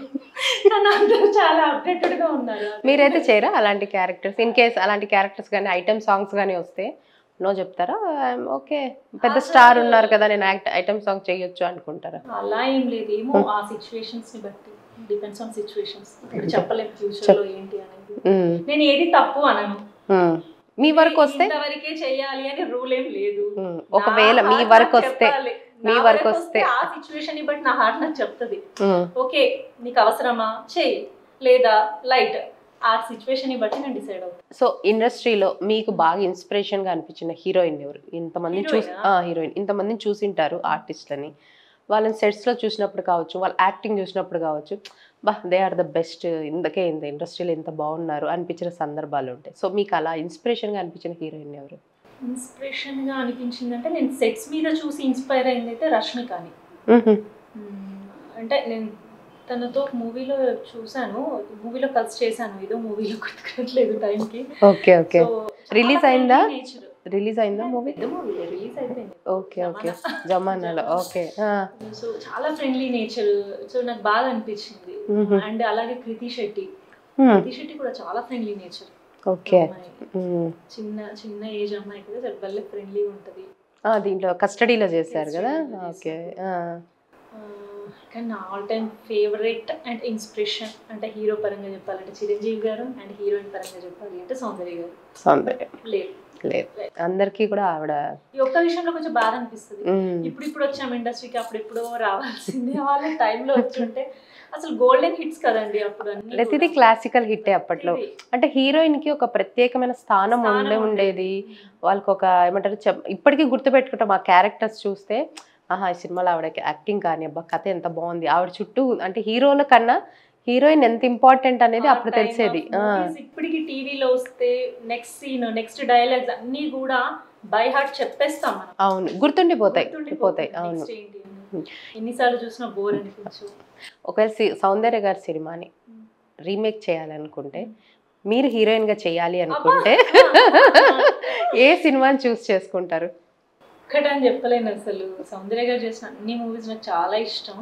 కానీ అందరూ చాలా అప్డేటెడ్ గా ఉన్నారు మీరైతే చేయరా అలాంటి క్యారెక్టర్స్ ఇన్ కేస్ అలాంటి క్యారెక్టర్స్ కానీ ఐటమ్ సాంగ్స్ కానీ వస్తే నో చెప్తారా ఓకే పెద్ద అసలు- స్టార్ ఉన్నారు కదా నేను యాక్ట్ ఐటమ్ సాంగ్ చేయొచ్చు అనుకుంటారా అలా ఏం లేదు ఏమో ఆ సిచ్యువేషన్స్ ని బట్టి డిపెండ్స్ ఆన్ సిచ్యువేషన్స్ ఇప్పుడు చెప్పలేము ఫ్యూచర్ లో ఏంటి అనేది ఉమ్, నేను ఏది తప్పు అనను ఉమ్. మీ వరకు వస్తే ఇంతవరకే చేయాలి అని రూల్ ఏం లేదు ఉమ్, ఒకవేళ నా మీ heart వరకు నాకు వస్తే చెప్పాలి. మీ నా వరకు వస్తే ఆ సిచ్యువేషన్ ని బట్టి నా హార్ట్ నాకు చెప్తుంది ఉమ్, ఓకే నీకు అవసరమా చెయ్యి లేదా లైట్ ఆ సిచ్యువేషన్ ని బట్టి నేను డిసైడ్ అవుతాను సో ఇండస్ట్రీలో మీకు బాగా ఇన్స్పిరేషన్ గా అనిపించిన హీరోయిన్ ఎవరు ఇంతమంది చూసి Heroine హీరోయిన్ ఇంతమందిని చూసింటారు ఆర్టిస్ట్లని వాళ్ళని sets లో చూసినప్పుడు కావచ్చు వాళ్ళ యాక్టింగ్ చూసినప్పుడు కావచ్చు బా దే ఆర్ ద బెస్ట్ ఇందుకే ఇంత ఇండస్ట్రీలో ఇంత బాగున్నారు అనిపించిన సందర్భాలు ఉంటాయి సో మీకు అలా ఇన్స్పిరేషన్ గా అనిపించిన హీరోయిన్ ఎవరు ఇన్స్పిరేషన్ గా అనిపించింది అంటే నేను సెట్స్ మీద చూసి ఇన్స్పైర్ అయింది అయితే రష్మికని మ్హూ. మ్మ్. అంటే నేను తనతో మూవీలో చూశాను మూవీలో కలిసి చేశాను ఏదో మూవీలో గుర్తుకట్లేదు టైంకి ఓకే ఓకే Release అయిందా? రిలీజ్ అయిందా మూవీ మూవీ రిలీజ్ అయిపోయింది ఓకే ఓకే జమానాలో ఓకే సో చాలా ఫ్రెండ్లీ నేచర్ సో నాకు బాగా అనిపించింది మ్హూ. అండ్ అలాగే కృతి శెట్టి మ్మ్. కృతి శెట్టి కూడా చాలా ఫ్రెండ్లీ నేచర్ ఓకే అమ్మాయి మ్మ్. చిన్న చిన్న ఏజ్ అమ్మాయి కదా భలే ఫ్రెండ్లీగా ఉంటుంది ఆ, దీంట్లో కస్టడీలో చేశారు కదా Custody లో ఓకే కానీ నా all time favourite and inspiration అంటే హీరో పరంగా చెప్పాలంటే చిరంజీవి గారు అండ్ హీరోయిన్ పరంగా చెప్పాలి అంటే సౌందర్య గారు సౌందర్యం లేదు లేదు అందరికీ కూడా ఆవిడ ఈ ఒక్క విషయంలో కొంచెం బాధ అనిపిస్తుంది మ్మ్. ఇప్పుడు ఇప్పుడు వచ్చాము ఇండస్ట్రీకి అప్పుడు ఎప్పుడో రావాల్సిందే వాళ్ళ టైంలో వచ్చుంటే అసలు గోల్డెన్ హిట్స్ కదండి అప్పుడు అన్ని ప్రతిదీ కూడా. క్లాసికల్ హిట్టే అప్పట్లో ప్రతిదీ. అంటే హీరోయిన్ కి ఒక ప్రత్యేకమైన స్థానం స్థానం ఉండే ఉండేది. ఉండేది వాళ్ళకి ఒక ఏమంటారు చెప్- ఇప్పటికీ గుర్తుపెట్టుకుంటాం ఆ క్యారెక్టర్స్ చూస్తే ఆహా ఈ సినిమాలో ఆవిడకి యాక్టింగ్ కానీ అబ్బా కథ ఎంత బాగుంది ఆవిడ చుట్టూ అంటే హీరోల కన్నా హీరోయిన్ ఎంత ఇంపార్టెంట్ అనేది ఆ అప్పుడు time తెలిసేది of ఆ, movies ఇప్పటికి టీవీలో వస్తే నెక్స్ట్ సీన్ నెక్స్ట్ డైలాగ్స్ అన్ని కూడా బై హార్ట్ చెప్పేస్తాం మనం అవును గుర్తుండిపోతాయి గుర్తుండిపోతుంది. పోతాయి అవును Next ఏంటి అని. ఎన్నిసార్లు చూసినా బోర్ అనిపించు ఒకవేళ సి- సౌందర్య గారి సినిమాని రీమేక్ చేయాలనుకుంటే మీరు హీరోయిన్ గా చేయాలి అనుకుంటే ఏ సినిమాని చూస్ చేసుకుంటారు ఒక్కటని చెప్పలేను అసలు సౌందర్య గారు చేసిన అన్ని మూవీస్ నాకు చాలా ఇష్టం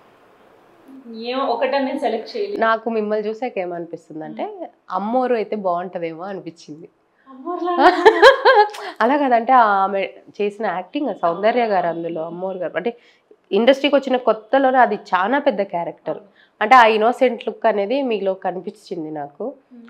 ఏమో ఒకటని నేను సెలెక్ట్ చేయలేదు నాకు మిమ్మల్ని చూసాక ఏమనిపిస్తుంది అంటే అమ్మోరు అయితే బాగుంటదేమో అనిపించింది అమ్మోర్లా అలా కదంటే ఆమె చేసిన యాక్టింగ్ సౌందర్య గారు అందులో అమ్మోరు గారు అంటే ఇండస్ట్రీకి వచ్చిన కొత్తలోనే అది చాలా పెద్ద క్యారెక్టర్ అంటే ఆ ఇన్నోసెంట్ లుక్ అనేది మీలో కనిపించింది నాకు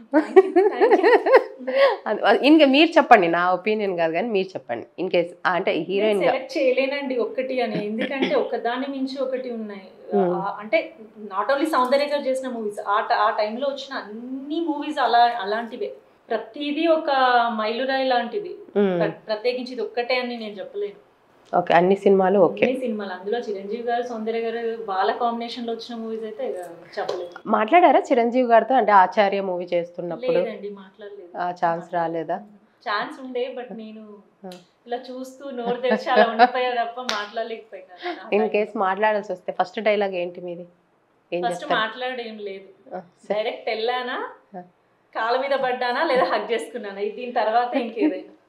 అది- అది- ఇంకా మీరు చెప్పండి నా ఒపీనియన్ కాదు కానీ మీరు చెప్పండి ఇన్ కేస్ అంటే హీరోయిన్ గా సెలెక్ట్ చేయలేనండి ఒక్కటి అని ఎందుకంటే ఒకదాని మించి ఒకటి ఉన్నాయి Hmm. ఆ, అంటే నాట్ ఓన్లీ సౌందర్య గారు చేసిన మూవీస్ ఆ ట- ఆ టైంలో వచ్చిన అన్ని మూవీస్ అలా అలాంటివే ప్రతిదీ ఒక మైలురాయి లాంటిది ప్ర- ప్రత్యేకించి ఇది ఒక్కటే అని నేను చెప్పలేను ఓకే అన్ని సినిమాలు ఓకే అన్ని సినిమాలు అందులో చిరంజీవి గారు సౌందర్య గారు వాళ్ళ కాంబినేషన్ లో వచ్చిన మూవీస్ అయితే ఇక చెప్పలేదు మాట్లాడారా చిరంజీవి గారితో అంటే ఆచార్య మూవీ చేస్తున్నప్పుడు లేదండి మాట్లాడలేదు ఆ ఛాన్స్ రాలేదా ఛాన్స్ ఉండే బట్ నేను Hmm. ఇలా చూస్తూ నోరు తెరిచి అలా ఉండిపోయా తప్ప మాట్లాడలేకపోయినా ఇన్ కేస్ మాట్లాడాల్సి వస్తే ఫస్ట్ డైలాగ్ ఏంటి మీది ఏం ఫస్ట్ చెప్తారు మాట్లాడేం లేదు ఆ, సరే. డైరెక్ట్ వెళ్ళానా Huh. కాళ్ళ మీద పడ్డానా లేదా హగ్ చేసుకున్నానా ఇది దీని తర్వాత ఇంకేదైనా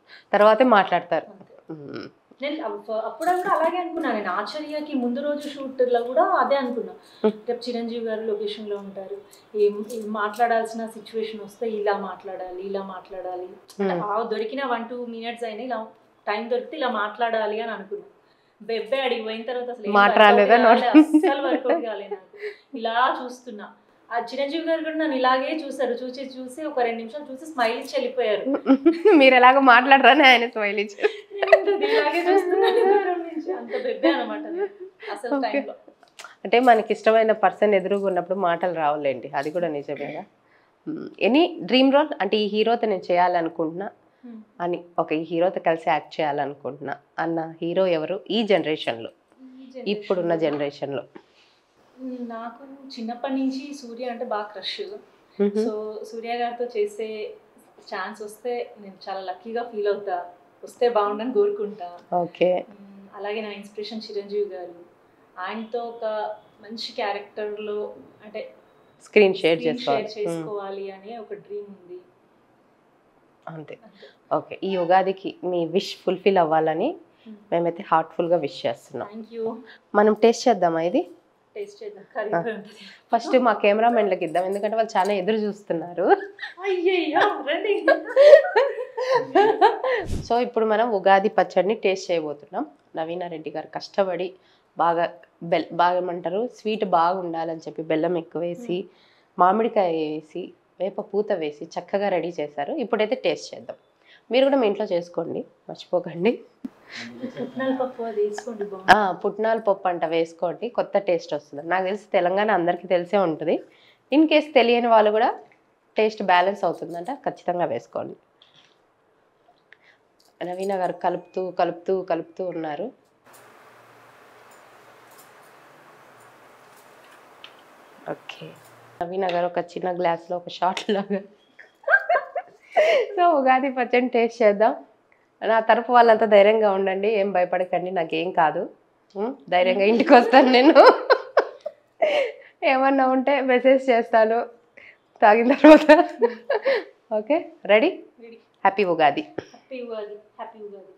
తర్వాతే మాట్లాడతారు అంతే. మ్మ్. నేను అప్ప- అప్పుడప్పుడు అలాగే అనుకున్నా నేను ఆచార్యకి ముందు రోజు షూట్లో కూడా అదే అనుకున్నా రేపు చిరంజీవి గారు లొకేషన్ లో ఉంటారు ఏం ఏం మాట్లాడాల్సిన సిచ్యువేషన్ వస్తే ఇలా మాట్లాడాలి ఇలా మాట్లాడాలి అంటే Hmm. ఆ దొరికిన వన్ టూ మినిట్స్ అయినా ఇలా టైం దొరికితే ఇలా మాట్లాడాలి అని అనుకున్నా బెబ్బే అడిగి పోయిన తర్వాత అసలు ఏం మాట workout రాలేదా కాలే, నోటి అస్సలు వర్కౌట్ కాలే నాకు ఇలా చూస్తున్నా ఆ చిరంజీవి గారు కూడా నన్ను ఇలాగే చూసారు చూసి చూసి ఒక రెండు నిమిషాలు చూసి స్మైల్ ఇచ్చి వెళ్ళిపోయారు మీరు ఎలాగో మాట్లాడరని ఆయన స్మైల్ ఇచ్చారు నేను ఇలాగే చూస్తున్నాను దూరం నుంచి. అంత బెబ్బే అనమాట నేను అసలు Okay. టైంలో అంటే మనకి ఇష్టమైన పర్సన్ ఎదురుగా ఉన్నప్పుడు మాటలు రావులేండి అది కూడా నిజమేగా ఎనీ డ్రీమ్ రోల్ అంటే ఈ హీరోతో నేను చేయాలనుకుంటున్నా Hmm. అని ఒక ఈ హీరోతో కలిసి యాక్ట్ చేయాలనుకుంటున్నా అన్న హీరో ఎవరు ఈ జనరేషన్లో ఈ ఇప్పుడున్న generation జనరేషన్లో లో నాకు చిన్నప్పటి నుంచి సూర్య అంటే బాగా క్రష్ సో సూర్య గారితో చేసే ఛాన్స్ వస్తే నేను చాలా లక్కీగా ఫీల్ అవుతా వస్తే బాగుండని కోరుకుంటా ఓకే మ్మ్, అలాగే నా ఇన్స్పిరేషన్ చిరంజీవి గారు ఆయనతో ఒక మంచి క్యారెక్టర్లో అంటే స్క్రీన్ షేర్ screen share చేసుకోవాలి Hmm. చేసుకోవాలి అనే ఒక డ్రీమ్ ఉంది అంతే అంతే ఓకే ఈ ఉగాదికి మీ విష్ ఫుల్ఫిల్ అవ్వాలని Hmm. మేమైతే హార్ట్ఫుల్గా విష్ చేస్తున్నాం థ్యాంక్ యూ మనం టేస్ట్ చేద్దామా ఇది టేస్ట్ చేద్దాం కరిగిపోయి ఉంటుంది ఫస్ట్ మా కెమెరామెన్లకు ఇద్దాం ఎందుకంటే వాళ్ళు చాలా ఎదురు చూస్తున్నారు అయ్యయ్యో రండి సో ఇప్పుడు మనం ఉగాది పచ్చడిని టేస్ట్ చేయబోతున్నాం నవీన రెడ్డి గారు కష్టపడి బాగా బెల్ బాగా ఏమంటారు స్వీట్ బాగా ఉండాలని చెప్పి బెల్లం ఎక్కువ వేసి మామిడికాయ వేసి వేప పూత వేసి చక్కగా రెడీ చేశారు ఇప్పుడైతే టేస్ట్ చేద్దాం మీరు కూడా మీ ఇంట్లో చేసుకోండి మర్చిపోకండి పుట్నాల పప్పు అది వేసుకోండి బాగుంటుంది ఆ, పుట్నాల పప్పు అంట వేసుకోండి కొత్త టేస్ట్ వస్తుంది నాకు తెలిసి తెలంగాణ అందరికీ తెలిసే ఉంటుంది ఇన్ కేస్ తెలియని వాళ్ళు కూడా టేస్ట్ బ్యాలెన్స్ అవుతుందంట ఖచ్చితంగా వేసుకోండి నవీన గారు కలుపుతూ కలుపుతూ కలుపుతూ ఉన్నారు ఓకే నవీన గారు ఒక చిన్న గ్లాస్లో ఒక షార్ట్ లాగా సో ఉగాది పచ్చడి టేస్ట్ చేద్దాం నా తరపు వాళ్ళంతా ధైర్యంగా ఉండండి ఏం భయపడకండి నాకేం కాదు ఉం? ధైర్యంగా ఇంటికి వస్తాను నేను ఏమన్నా ఉంటే మెసేజ్ చేస్తాను తాగిన తర్వాత okay ready ready happy Ugadi happy Ugadi happy Ugadi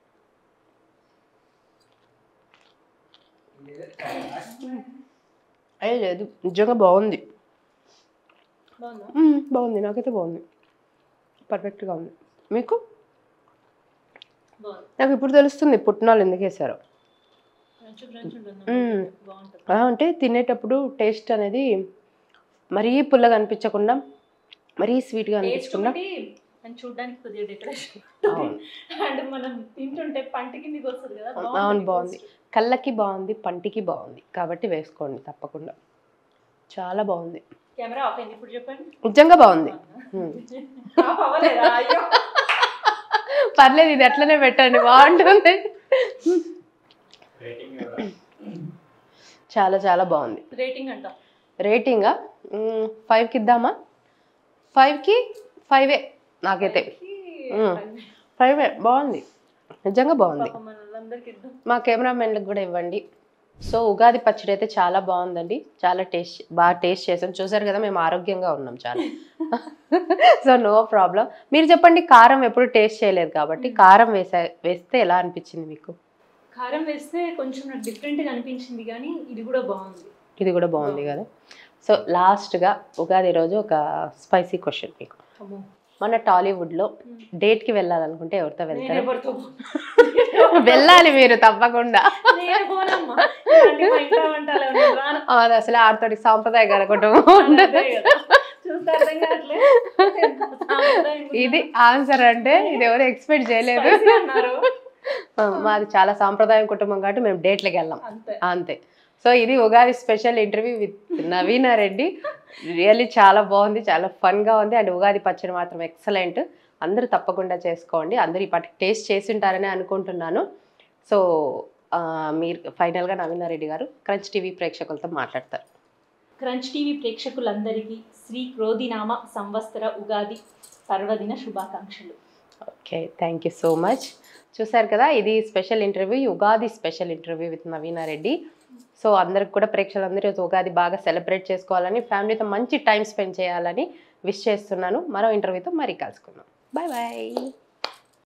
అయ్యే లేదు నిజంగా బాగుంది బాగుందా ఉం, బాగుంది నాకైతే బాగుంది పర్ఫెక్ట్గా ఉంది మీకు బాగుంది నాకు ఇప్పుడు తెలుస్తుంది పుట్నాలు ఎందుకు వేసారో క్రంచ్ క్రంచ్ ఉంటుంది మ్మ్. బాగుంటుంది ఆ, అంటే తినేటప్పుడు టేస్ట్ అనేది మరీ పుల్లగా అనిపించకుండా మరీ స్వీట్గా టేస్ట్ అనిపించకుండా ఒకటి అండ్ చూడడానికి కొద్దిగా డెకరేషన్ అవును. అండ్ మనం తింటుంటే పంట కిందకి వస్తుంది కదా అవును, బాగుంది. కళ్ళకి బాగుంది పంటికి బాగుంది కాబట్టి వేసుకోండి తప్పకుండా చాలా బాగుంది కెమెరా ఆఫ్ అయింది ఇప్పుడు చెప్పండి నిజంగా బాగుంది మ్మ్. ఆఫ్ అవ్వలేదా అయ్యో పర్లేదు ఇది ఎట్లనే పెట్టండి బాగుంటుంది చాలా చాలా బాగుంది రేటింగ్ అంట రేటింగా ఫైవ్కి ఇద్దామా ఫైవ్కి ఫైవే నాకైతే మ్మ్. ఫైవే బాగుంది నిజంగా బాగుంది పాపం మన వాళ్ళందరికీ ఇద్దాం మా కెమెరామెన్లకు కూడా ఇవ్వండి సో ఉగాది పచ్చడి అయితే చాలా బాగుందండి చాలా టేస్ట్ బాగా టేస్ట్ చేసాం చూసారు కదా మేము ఆరోగ్యంగా ఉన్నాం చాలా సో నో ప్రాబ్లం మీరు చెప్పండి కారం ఎప్పుడు టేస్ట్ చేయలేదు కాబట్టి కారం వేసా వేస్తే ఎలా అనిపించింది మీకు కారం వేస్తే కొంచెం నాకు డిఫరెంట్గా అనిపించింది కానీ ఇది కూడా బాగుంది ఇది కూడా బాగుంది కదా సో లాస్ట్గా ఉగాది రోజు ఒక స్పైసీ క్వశ్చన్ మీకు అమ్మో మన టాలీవుడ్లో డేట్కి వెళ్ళాలనుకుంటే ఎవరితో నేను వెళ్తారు ఎవరితో వెళ్ళాలి మీరు తప్పకుండా నేను పోనమ్మా ఇలాంటి మా ఇంట్లో వంటలు నేను రాను. అది అసలు ఆడతోటి సాంప్రదాయక కుటుంబం అదే కదా. చూస్తే అర్థం కావట్లే. సాంప్రదాయం గురించి ఇది ఆన్సర్ అంటే ఇది ఎవరు ఎక్స్పెక్ట్ చేయలేదు spicy అన్నారు ఆ, మాది చాలా సాంప్రదాయం కుటుంబం కాబట్టి మేము డేట్లకి వెళ్ళాం అంతే అంతే సో ఇది Ugadi special interview with Naveena Reddy really చాలా బాగుంది చాలా ఫన్గా ఉంది అండ్ ఉగాది పచ్చడి మాత్రం ఎక్సలెంట్ అందరూ తప్పకుండా చేసుకోండి అందరూ ఈ పాటికి టేస్ట్ చేసి ఉంటారని అనుకుంటున్నాను సో ఆ, మీరు ఫైనల్గా నవీన రెడ్డి గారు క్రంచ్ టీవీ ప్రేక్షకులతో మాట్లాడతారు క్రంచ్ టీవీ ప్రేక్షకులందరికీ శ్రీ క్రోధినామ సంవత్సర ఉగాది పర్వదిన శుభాకాంక్షలు okay thank you so much చూసారు కదా ఇది special interview Ugadi special interview with Naveena Reddy so అందరికి కూడా ప్రేక్షకులందరూ ఈ ఉగాది బాగా సెలబ్రేట్ చేసుకోవాలని ఫ్యామిలీతో మంచి టైం స్పెండ్ చేయాలని విష్ చేస్తున్నాను మరో ఇంటర్వ్యూతో మరీ కలుసుకుందాం బాయ్ బాయ్